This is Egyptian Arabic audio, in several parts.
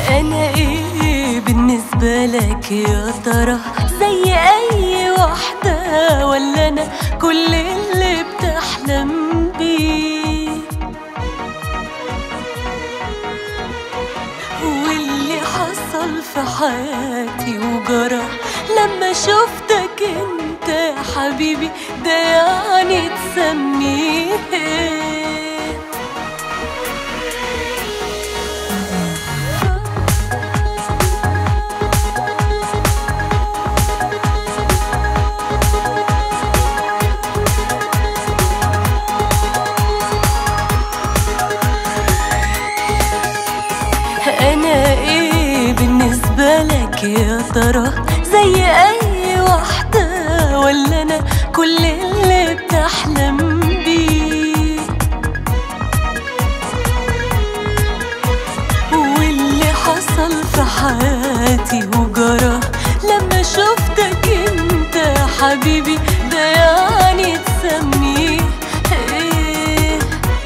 انا ايه بالنسبة لك يا ترى زي اي واحدة ولا انا كل اللي بتحلم بيه واللي حصل في حياتي وجرى لما شفتك انت يا حبيبي ده يعني تسميه إيه؟ انا ايه بالنسبة لك يا ترى زي اي واحدة ولا انا كل اللي بتحلم بيه واللي حصل في حياتي وجرى لما شفتك انت يا حبيبي ده يعني تسميه ايه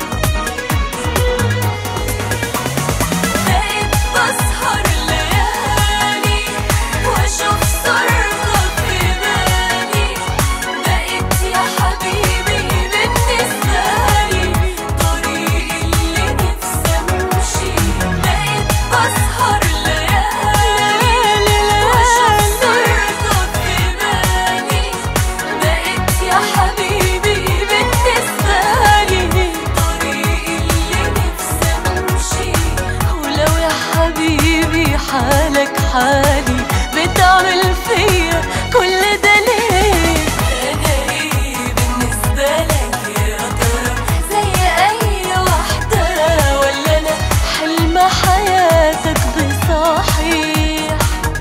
بقيت بسهر ليالي واشوف صورتك في بالي بقيت يا حبيبي بالنسبة لي طريق اللي نفسي امشي بقيت بسهر ليالي واشوف صورتك في بالي بقيت يا حبيبي بالنسبة لي طريق اللي نفسي امشي ولو يا حبيبي حالك حالي بتعمل فيا كل ده ليه انا ايه بالنسبة لك يا ترى زي اي واحدة ولا انا حلم حياتك بصحيح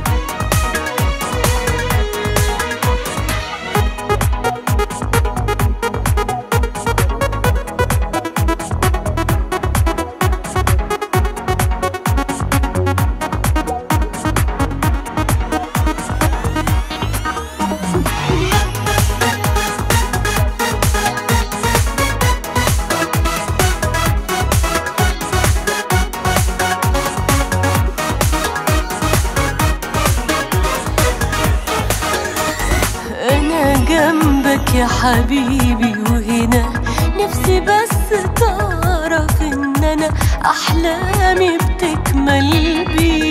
انا جنبك يا حبيبي وهنا نفسي بس تعرف ان انا احلامي بتكمل بيك